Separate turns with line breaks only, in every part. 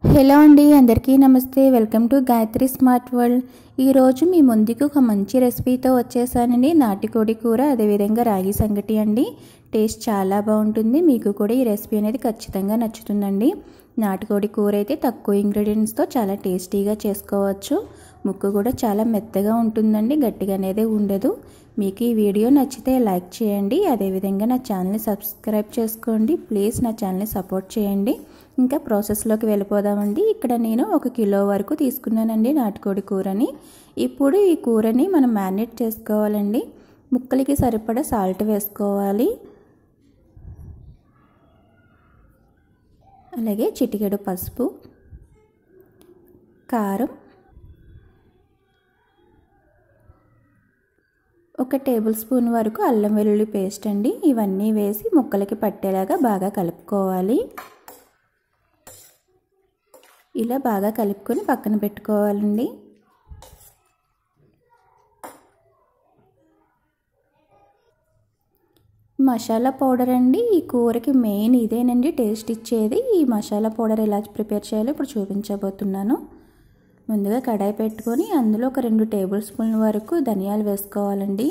hello అండి అందరికీ నమస్తే welcome to Gayatri smart world ఈరోజు మీ ముందుకు ఒక మంచి రెసిపీతో వచ్చేసానండి నాటుకోడి కూర అదేవిధంగా రాగి సంగటి అండి టేస్ట్ చాలా బాగుంటుంది మీకు కూడా ఈ రెసిపీ అనేది ఖచ్చితంగా నచ్చుతుందండి నాటుకోడి కూర అయితే తక్కువ ఇంగ్రీడియంట్స్తో చాలా టేస్టీగా చేసుకోవచ్చు ముక్కు కూడా చాలా మెత్తగా ఉంటుందండి గట్టిగా అనేది ఉండదు మీకు ఈ వీడియో నచ్చితే లైక్ చేయండి అదేవిధంగా నా ఛానల్ని సబ్స్క్రైబ్ చేసుకోండి ప్లీజ్ నా ఛానల్ని సపోర్ట్ చేయండి ఇంకా ప్రాసెస్లోకి వెళ్ళిపోదామండి ఇక్కడ నేను ఒక కిలో వరకు తీసుకున్నానండి నాటుకోడి కూరని ఇప్పుడు ఈ కూరని మనం మ్యారినేట్ చేసుకోవాలండి ముక్కలకి సరిపడా సాల్ట్ వేసుకోవాలి అలాగే చిటికెడు పసుపు కారం ఒక టేబుల్ స్పూన్ వరకు అల్లం వెల్లుల్లి పేస్ట్ అండి ఇవన్నీ వేసి ముక్కలకి పట్టేలాగా బాగా కలుపుకోవాలి ఇలా బాగా కలుపుకొని పక్కన పెట్టుకోవాలండి మసాలా పౌడర్ అండి ఈ కూరకి మెయిన్ ఇదేనండి టేస్ట్ ఇచ్చేది ఈ మసాలా పౌడర్ ఎలా ప్రిపేర్ చేయాలో ఇప్పుడు చూపించబోతున్నాను ముందుగా కడాయి పెట్టుకొని అందులో ఒక రెండు టేబుల్ స్పూన్ల వరకు ధనియాలు వేసుకోవాలండి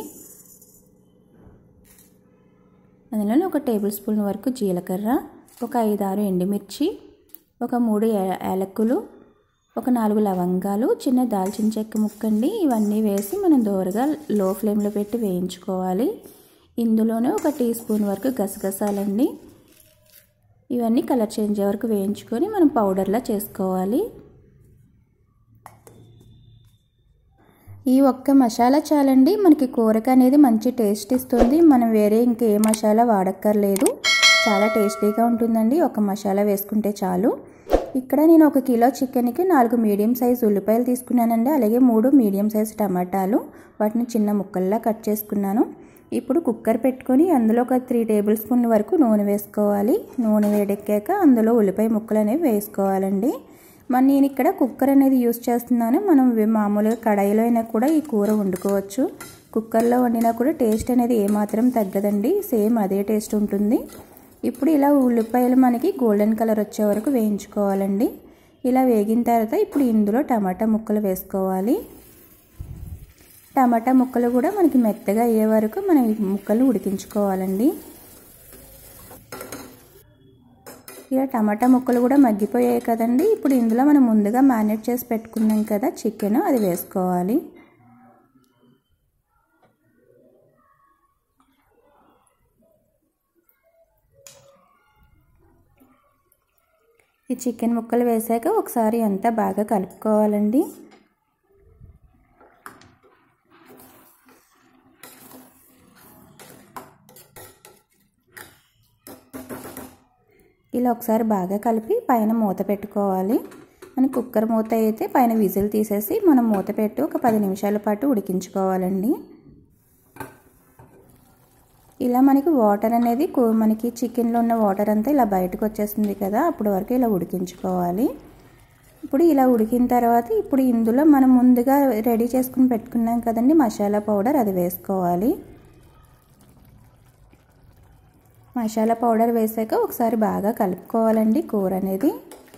అందులో ఒక టేబుల్ స్పూన్ వరకు జీలకర్ర ఒక ఐదు ఆరు ఎండుమిర్చి ఒక మూడు యాలక్కులు ఒక నాలుగు లవంగాలు చిన్న దాల్చిన చెక్క ముక్కండి ఇవన్నీ వేసి మనం దోరగా లో ఫ్లేమ్లో పెట్టి వేయించుకోవాలి ఇందులోనే ఒక టీ స్పూన్ వరకు గసగసాలండి ఇవన్నీ కలర్ చేంజ్ వరకు వేయించుకొని మనం పౌడర్లా చేసుకోవాలి ఈ ఒక్క మసాలా చాలండి మనకి కూరకి అనేది మంచి టేస్ట్ ఇస్తుంది మనం వేరే ఇంకే మసాలా వాడక్కర్లేదు చాలా టేస్టీగా ఉంటుందండి ఒక మసాలా వేసుకుంటే చాలు ఇక్కడ నేను ఒక కిలో చికెన్కి నాలుగు మీడియం సైజ్ ఉల్లిపాయలు తీసుకున్నానండి అలాగే మూడు మీడియం సైజ్ టమాటాలు వాటిని చిన్న ముక్కల్లా కట్ చేసుకున్నాను ఇప్పుడు కుక్కర్ పెట్టుకొని అందులో ఒక త్రీ టేబుల్ స్పూన్ల వరకు నూనె వేసుకోవాలి నూనె వేడెక్కాక అందులో ఉల్లిపాయ ముక్కలు అనేవి వేసుకోవాలండి మరి నేను ఇక్కడ కుక్కర్ అనేది యూస్ చేస్తున్నాను మనం మామూలుగా కడాయిలో అయినా కూడా ఈ కూర వండుకోవచ్చు కుక్కర్లో వండినా కూడా టేస్ట్ అనేది ఏమాత్రం తగ్గదండి సేమ్ అదే టేస్ట్ ఉంటుంది ఇప్పుడు ఇలా ఉల్లిపాయలు మనకి గోల్డెన్ కలర్ వచ్చే వరకు వేయించుకోవాలండి ఇలా వేగిన తర్వాత ఇప్పుడు ఇందులో టమాటా ముక్కలు వేసుకోవాలి టమాటా ముక్కలు కూడా మనకి మెత్తగా అయ్యే వరకు మనం ఈ ముక్కలు ఉడికించుకోవాలండి ఇక టమాటా ముక్కలు కూడా మగ్గిపోయాయి కదండి ఇప్పుడు ఇందులో మనం ముందుగా మ్యారినేట్ చేసి పెట్టుకున్నాం కదా చికెన్ అది వేసుకోవాలి ఈ చికెన్ ముక్కలు వేసాక ఒకసారి అంతా బాగా కలుపుకోవాలండి ఇలా ఒకసారి బాగా కలిపి పైన మూత పెట్టుకోవాలి మన కుక్కర్ మూత అయితే పైన విజిల్ తీసేసి మనం మూత పెట్టి ఒక పది నిమిషాల పాటు ఉడికించుకోవాలండి ఇలా మనకి వాటర్ అనేది మనకి చికెన్లో ఉన్న వాటర్ అంతా ఇలా బయటకు వచ్చేస్తుంది కదా అప్పటి వరకు ఇలా ఉడికించుకోవాలి ఇప్పుడు ఇలా ఉడికిన తర్వాత ఇప్పుడు ఇందులో మనం ముందుగా రెడీ చేసుకుని పెట్టుకున్నాం కదండి మసాలా పౌడర్ అది వేసుకోవాలి మసాలా పౌడర్ వేసాక ఒకసారి బాగా కలుపుకోవాలండి కూర అనేది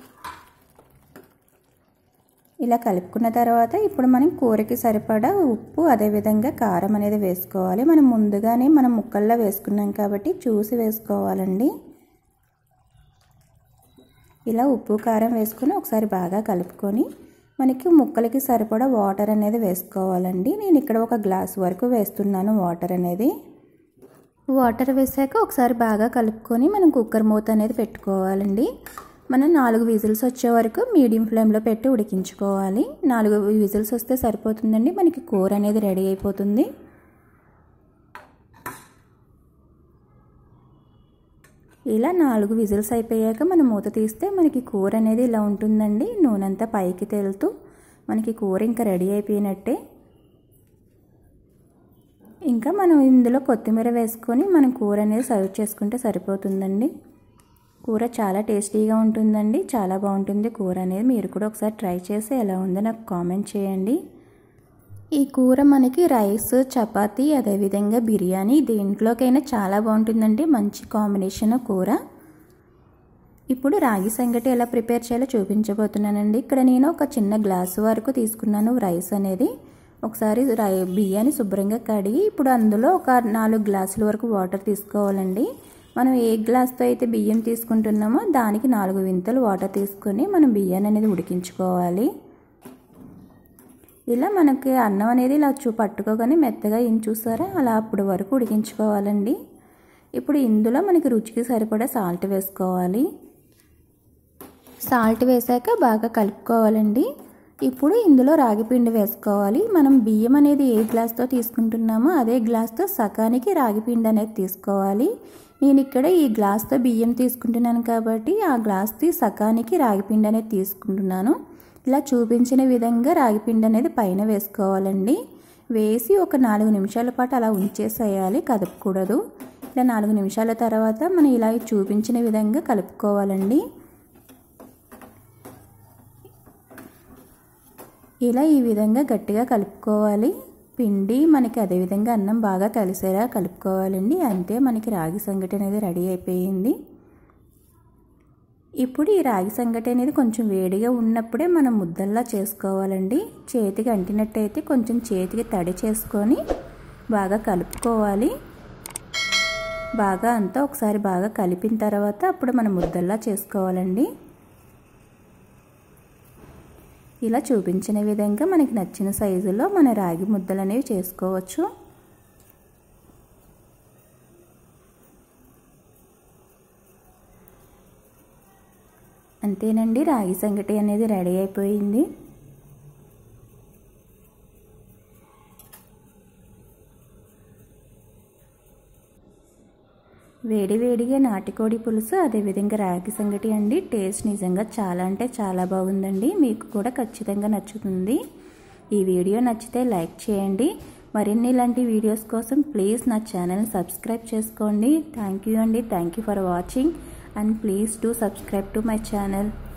ఇలా కలుపుకున్న తర్వాత ఇప్పుడు మనం కూరకి సరిపడా ఉప్పు అదేవిధంగా కారం అనేది వేసుకోవాలి మనం ముందుగానే మనం ముక్కల్లో వేసుకున్నాం కాబట్టి చూసి వేసుకోవాలండి ఇలా ఉప్పు కారం వేసుకొని ఒకసారి బాగా కలుపుకొని మనకి ముక్కలకి సరిపడా వాటర్ అనేది వేసుకోవాలండి నేను ఇక్కడ ఒక గ్లాస్ వరకు వేస్తున్నాను వాటర్ అనేది వాటర్ వేసాక ఒకసారి బాగా కలుపుకొని మనం కుక్కర్ మూత అనేది పెట్టుకోవాలండి మనం నాలుగు విజిల్స్ వచ్చే వరకు మీడియం ఫ్లేమ్లో పెట్టి ఉడికించుకోవాలి నాలుగు విజిల్స్ వస్తే సరిపోతుందండి మనకి కూర అనేది రెడీ అయిపోతుంది ఇలా నాలుగు విజిల్స్ అయిపోయాక మనం మూత తీస్తే మనకి కూర అనేది ఇలా ఉంటుందండి నూనె అంతా పైకి తేలుతూ మనకి కూర ఇంకా రెడీ అయిపోయినట్టే ఇంకా మనం ఇందులో కొత్తిమీర వేసుకొని మనం కూర అనేది సర్వ్ చేసుకుంటే సరిపోతుందండి కూర చాలా టేస్టీగా ఉంటుందండి చాలా బాగుంటుంది కూర అనేది మీరు కూడా ఒకసారి ట్రై చేసి ఎలా ఉందో నాకు కామెంట్ చేయండి ఈ కూర మనకి రైస్ చపాతీ అదేవిధంగా బిర్యానీ దేంట్లోకైనా చాలా బాగుంటుందండి మంచి కాంబినేషన్ కూర ఇప్పుడు రాగి సంగటి ఎలా ప్రిపేర్ చేయాలో చూపించబోతున్నానండి ఇక్కడ నేను ఒక చిన్న గ్లాసు వరకు తీసుకున్నాను రైస్ అనేది ఒకసారి రై బియ్యాన్ని శుభ్రంగా కడిగి ఇప్పుడు అందులో ఒక నాలుగు గ్లాసుల వరకు వాటర్ తీసుకోవాలండి మనం ఏ గ్లాస్తో అయితే బియ్యం తీసుకుంటున్నామో దానికి నాలుగు వింతలు వాటర్ తీసుకొని మనం బియ్యాన్ని అనేది ఉడికించుకోవాలి ఇలా మనకి అన్నం అనేది ఇలా చూ పట్టుకోగానే మెత్తగా ఏం చూసారా అలా అప్పుడు వరకు ఉడికించుకోవాలండి ఇప్పుడు ఇందులో మనకి రుచికి సరిపడా సాల్ట్ వేసుకోవాలి సాల్ట్ వేసాక బాగా కలుపుకోవాలండి ఇప్పుడు ఇందులో రాగి పిండి వేసుకోవాలి మనం బియ్యం అనేది ఏ గ్లాస్తో తీసుకుంటున్నామో అదే గ్లాస్తో సకానికి రాగి పిండి అనేది తీసుకోవాలి నేను ఇక్కడ ఈ గ్లాస్తో బియ్యం తీసుకుంటున్నాను కాబట్టి ఆ గ్లాస్ది సకానికి రాగి పిండి అనేది తీసుకుంటున్నాను ఇలా చూపించిన విధంగా రాగి పిండి అనేది పైన వేసుకోవాలండి వేసి ఒక నాలుగు నిమిషాల పాటు అలా ఉంచేసేయాలి కదపకూడదు ఇలా నాలుగు నిమిషాల తర్వాత మనం ఇలా చూపించిన విధంగా కలుపుకోవాలండి ఇలా ఈ విధంగా గట్టిగా కలుపుకోవాలి పిండి మనకి అదేవిధంగా అన్నం బాగా కలిసేలా కలుపుకోవాలండి అంతే మనకి రాగి సంగటి అనేది రెడీ అయిపోయింది ఇప్పుడు ఈ రాగి సంగటి అనేది కొంచెం వేడిగా ఉన్నప్పుడే మనం ముద్దల్లా చేసుకోవాలండి చేతికి అంటినట్టయితే కొంచెం చేతికి తడి చేసుకొని బాగా కలుపుకోవాలి బాగా అంతా ఒకసారి బాగా కలిపిన తర్వాత అప్పుడు మనం ముద్దల్లా చేసుకోవాలండి ఇలా చూపించిన విధంగా మనకి నచ్చిన సైజులో మన రాగి ముద్దలు అనేవి చేసుకోవచ్చు అంతేనండి రాగి సంగటి అనేది రెడీ అయిపోయింది వేడి వేడిగా నాటుకోడి పులుసు అదేవిధంగా రాగి సంగటి అండి టేస్ట్ నిజంగా చాలా అంటే చాలా బాగుందండి మీకు కూడా ఖచ్చితంగా నచ్చుతుంది ఈ వీడియో నచ్చితే లైక్ చేయండి మరిన్ని ఇలాంటి వీడియోస్ కోసం ప్లీజ్ నా ఛానల్ని సబ్స్క్రైబ్ చేసుకోండి థ్యాంక్ యూ అండి thank you for watching and please do subscribe to my channel